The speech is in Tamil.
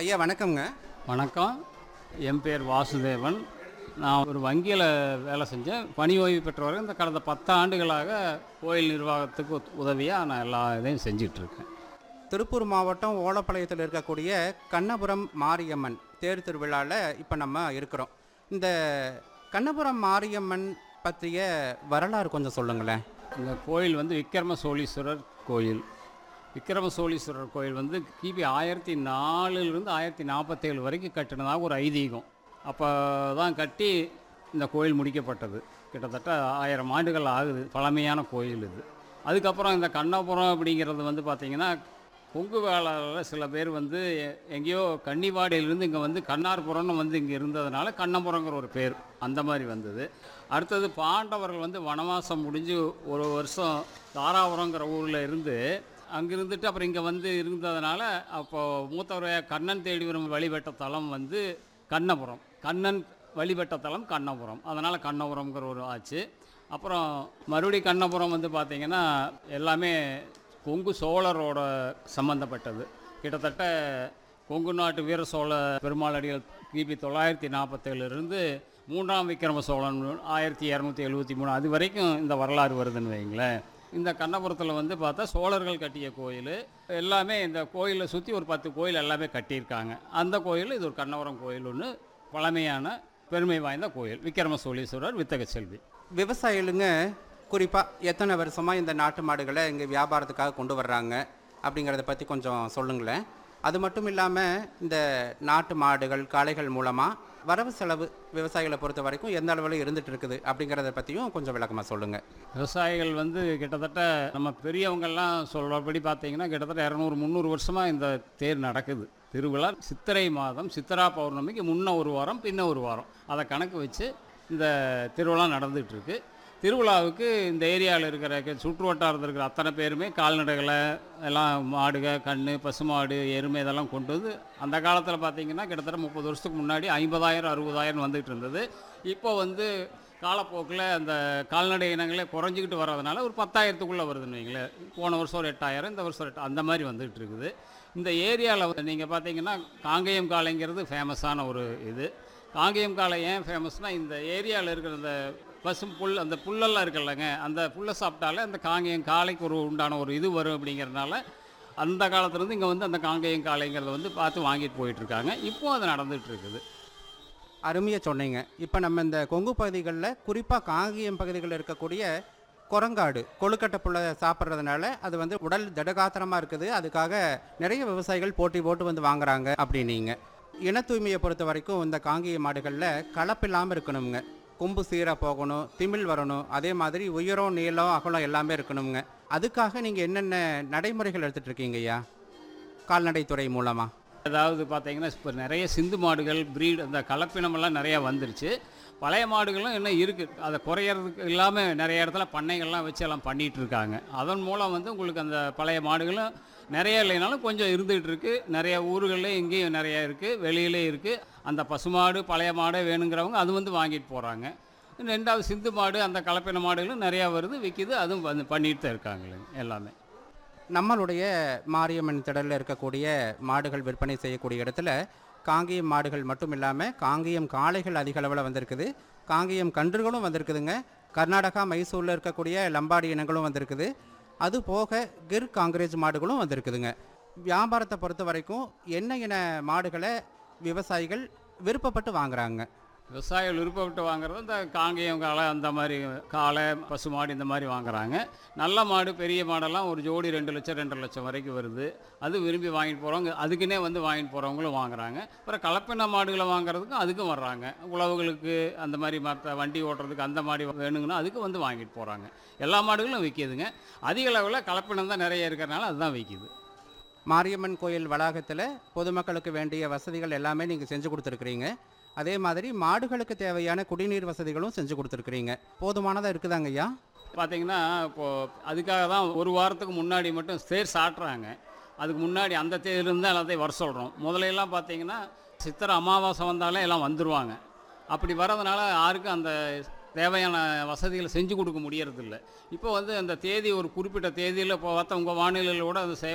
ஐயா வணக்கம்ங்க வணக்கம் என் பேர் வாசுதேவன் நான் ஒரு வங்கியில் வேலை செஞ்சேன் பணி ஓய்வு பெற்றவரை இந்த கடந்த பத்து ஆண்டுகளாக கோயில் நிர்வாகத்துக்கு உதவியாக நான் எல்லா இதையும் செஞ்சிட்ருக்கேன் திருப்பூர் மாவட்டம் ஓலப்பாளையத்தில் இருக்கக்கூடிய கண்ணபுரம் மாரியம்மன் தேர் திருவிழாவில் இப்போ நம்ம இருக்கிறோம் இந்த கண்ணபுரம் மாரியம்மன் பற்றிய வரலாறு கொஞ்சம் சொல்லுங்களேன் இந்த கோயில் வந்து விக்ரம சோழீஸ்வரர் கோயில் விக்ரம சோழீஸ்வரர் கோயில் வந்து கிபி ஆயிரத்தி நாலுலேருந்து ஆயிரத்தி நாற்பத்தேழு வரைக்கும் கட்டினதாக ஒரு ஐதீகம் அப்போ தான் கட்டி இந்த கோயில் முடிக்கப்பட்டது கிட்டத்தட்ட ஆயிரம் ஆண்டுகள் ஆகுது பழமையான கோயில் இது அதுக்கப்புறம் இந்த கண்ணபுரம் அப்படிங்கிறது வந்து பார்த்திங்கன்னா கொங்கு வேளாளர் சில பேர் வந்து எ- எங்கேயோ கன்னிவாடியிலிருந்து இங்கே வந்து கண்ணார்புரம்னு வந்து இங்கே இருந்ததுனால கண்ணபுரங்கிற ஒரு பேர் அந்த மாதிரி வந்தது அடுத்தது பாண்டவர்கள் வந்து வனவாசம் முடிஞ்சு ஒரு வருஷம் தாராபுரங்கிற ஊரில் இருந்து அங்கே இருந்துட்டு அப்புறம் இங்கே வந்து இருந்ததுனால அப்போது மூத்தவரைய கண்ணன் தேடி வரும் வழிபட்ட தலம் வந்து கண்ணபுரம் கண்ணன் வழிபட்ட தலம் கண்ணபுரம் அதனால் கண்ணபுரம்ங்கிற ஒரு ஆச்சு அப்புறம் மறுபடி கண்ணபுரம் வந்து பார்த்திங்கன்னா எல்லாமே கொங்கு சோழரோட சம்மந்தப்பட்டது கிட்டத்தட்ட கொங்கு நாட்டு வீர சோழ பெருமாள் அடிகள் கிபி தொள்ளாயிரத்தி நாற்பத்தேழுலேருந்து மூன்றாம் விக்ரம சோழன் ஆயிரத்தி இரநூத்தி எழுபத்தி மூணு அது வரைக்கும் இந்த வரலாறு வருதுன்னு வைங்களேன் இந்த கண்ணபுரத்தில் வந்து பார்த்தா சோழர்கள் கட்டிய கோயில் எல்லாமே இந்த கோயிலை சுற்றி ஒரு பத்து கோயில் எல்லாமே கட்டியிருக்காங்க அந்த கோயில் இது ஒரு கண்ணபுரம் கோயில் ஒன்று பழமையான பெருமை வாய்ந்த கோயில் விக்ரம சோழீஸ்வரர் வித்தக செல்வி விவசாயிகளுங்க குறிப்பாக எத்தனை வருஷமாக இந்த நாட்டு மாடுகளை இங்கே வியாபாரத்துக்காக கொண்டு வர்றாங்க அப்படிங்கிறத பற்றி கொஞ்சம் சொல்லுங்களேன் அது மட்டும் இல்லாமல் இந்த நாட்டு மாடுகள் காளைகள் மூலமாக வரவு செலவு விவசாயிகளை பொறுத்த வரைக்கும் எந்த அளவில் இருந்துட்டு இருக்குது அப்படிங்கிறத பற்றியும் கொஞ்சம் விளக்கமாக சொல்லுங்கள் விவசாயிகள் வந்து கிட்டத்தட்ட நம்ம பெரியவங்கெல்லாம் சொல்கிறபடி பார்த்தீங்கன்னா கிட்டத்தட்ட இரநூறு முந்நூறு வருஷமாக இந்த தேர் நடக்குது திருவிழா சித்திரை மாதம் சித்திரா பௌர்ணமிக்கு முன்ன ஒரு வாரம் பின்ன ஒரு வாரம் அதை கணக்கு வச்சு இந்த திருவிழா நடந்துகிட்டு இருக்கு திருவிழாவுக்கு இந்த ஏரியாவில் இருக்கிற க- சுற்று வட்டாரத்தில் இருக்கிற அத்தனை பேருமே கால்நடைகளை எல்லாம் மாடுக கன்று பசுமாடு எருமை இதெல்லாம் கொண்டு வந்து அந்த காலத்தில் பார்த்தீங்கன்னா கிட்டத்தட்ட முப்பது வருஷத்துக்கு முன்னாடி ஐம்பதாயிரம் அறுபதாயிரம் வந்துகிட்டு இருந்தது இப்போ வந்து காலப்போக்கில் அந்த கால்நடை இனங்களே குறைஞ்சிக்கிட்டு வர்றதுனால ஒரு பத்தாயிரத்துக்குள்ளே வருதுன்னு வைங்களேன் போன வருஷம் ஒரு எட்டாயிரம் இந்த வருஷம் ஒரு எட்டு அந்த மாதிரி வந்துகிட்டு இருக்குது இந்த ஏரியாவில் நீங்கள் பார்த்தீங்கன்னா காங்கேயம் காளைங்கிறது ஃபேமஸான ஒரு இது காங்கேயம் காளை ஏன் ஃபேமஸ்னால் இந்த ஏரியாவில் இருக்கிற இந்த பசும் புல் அந்த புல்லெல்லாம் இருக்குல்லங்க அந்த புல்லை சாப்பிட்டாலே அந்த காங்கேயம் காளைக்கு ஒரு உண்டான ஒரு இது வரும் அப்படிங்கிறதுனால அந்த காலத்துலேருந்து இங்கே வந்து அந்த காங்கேயம் காளைங்கிறத வந்து பார்த்து வாங்கிட்டு போயிட்டுருக்காங்க இப்போ அது நடந்துகிட்டு இருக்குது அருமையாக சொன்னீங்க இப்போ நம்ம இந்த கொங்கு பகுதிகளில் குறிப்பாக காங்கியம் பகுதிகளில் இருக்கக்கூடிய குரங்காடு கொழுக்கட்டை புல்லை சாப்பிட்றதுனால அது வந்து உடல் திடகாத்திரமாக இருக்குது அதுக்காக நிறைய விவசாயிகள் போட்டி போட்டு வந்து வாங்குறாங்க அப்படின்னீங்க இன தூய்மையை பொறுத்த வரைக்கும் இந்த காங்கிய மாடுகளில் கலப்பில்லாமல் இருக்கணுங்க கொம்பு சீராக போகணும் திமிழ் வரணும் அதே மாதிரி உயரம் நீளம் அகலம் எல்லாமே இருக்கணுங்க அதுக்காக நீங்கள் என்னென்ன நடைமுறைகள் எடுத்துகிட்டு இருக்கீங்க ஐயா கால்நடைத்துறை மூலமாக அதாவது பார்த்தீங்கன்னா இப்போ நிறைய சிந்து மாடுகள் ப்ரீட் அந்த கலப்பினமெல்லாம் நிறையா வந்துருச்சு பழைய மாடுகளும் இன்னும் இருக்குது அதை குறையறதுக்கு இல்லாமல் நிறைய இடத்துல பண்ணைகள்லாம் வச்சு எல்லாம் பண்ணிகிட்டு இருக்காங்க அதன் மூலம் வந்து உங்களுக்கு அந்த பழைய மாடுகளும் நிறைய இல்லைனாலும் கொஞ்சம் இருந்துகிட்டு இருக்கு நிறைய ஊர்கள்லேயும் இங்கேயும் நிறைய இருக்குது வெளியிலே இருக்குது அந்த பசுமாடு பழைய மாடு வேணுங்கிறவங்க அது வந்து வாங்கிட்டு போகிறாங்க ரெண்டாவது சிந்து மாடு அந்த கலப்பின மாடுகளும் நிறையா வருது விற்கிது அதுவும் வந்து பண்ணிட்டு தான் இருக்காங்க எல்லாமே நம்மளுடைய மாரியம்மன் திடலில் இருக்கக்கூடிய மாடுகள் விற்பனை செய்யக்கூடிய இடத்துல காங்கேயம் மாடுகள் மட்டும் இல்லாமல் காங்கேயம் காளைகள் அதிக அளவில் வந்திருக்குது காங்கேயம் கன்றுகளும் வந்திருக்குதுங்க கர்நாடகா மைசூரில் இருக்கக்கூடிய லம்பாடி இனங்களும் வந்திருக்குது அது போக கிர் காங்கிரேஜ் மாடுகளும் வந்திருக்குதுங்க வியாபாரத்தை பொறுத்த வரைக்கும் என்ன இன மாடுகளை விவசாயிகள் விருப்பப்பட்டு வாங்குறாங்க விவசாயிகள் விருப்பப்பட்டு வாங்குறது இந்த காங்கேயம் காளை அந்த மாதிரி காளை பசு மாடு இந்த மாதிரி வாங்குறாங்க நல்ல மாடு பெரிய மாடெல்லாம் ஒரு ஜோடி ரெண்டு லட்சம் ரெண்டரை லட்சம் வரைக்கும் வருது அது விரும்பி வாங்கிட்டு போகிறவங்க அதுக்குன்னே வந்து வாங்கிட்டு போகிறவங்களும் வாங்குறாங்க அப்புறம் கலப்பின மாடுகளை வாங்குறதுக்கும் அதுக்கும் வர்றாங்க உழவுகளுக்கு அந்த மாதிரி மற்ற வண்டி ஓட்டுறதுக்கு அந்த மாடி வேணுங்கன்னா அதுக்கு வந்து வாங்கிட்டு போகிறாங்க எல்லா மாடுகளும் விற்கிதுங்க அதிக அளவில் கலப்பினம் தான் நிறைய இருக்கிறனால அதுதான் விற்கிது மாரியம்மன் கோயில் வளாகத்தில் பொதுமக்களுக்கு வேண்டிய வசதிகள் எல்லாமே நீங்கள் செஞ்சு கொடுத்துருக்குறீங்க அதே மாதிரி மாடுகளுக்கு தேவையான குடிநீர் வசதிகளும் செஞ்சு கொடுத்துருக்குறீங்க போதுமானதாக இருக்குதாங்க ஐயா பார்த்தீங்கன்னா இப்போது அதுக்காக தான் ஒரு வாரத்துக்கு முன்னாடி மட்டும் தேர் சாட்டுறாங்க அதுக்கு முன்னாடி அந்த தேர்லேருந்து தான் எல்லாத்தையும் வர சொல்கிறோம் முதல்ல எல்லாம் பார்த்தீங்கன்னா சித்திரை அமாவாசை வந்தாலே எல்லாம் வந்துடுவாங்க அப்படி வர்றதுனால யாருக்கும் அந்த தேவையான வசதிகளை செஞ்சு கொடுக்க முடியறதில்ல இப்போ வந்து அந்த தேதி ஒரு குறிப்பிட்ட தேதியில் இப்போ பார்த்தா உங்கள் வானிலையில் கூட அது செய்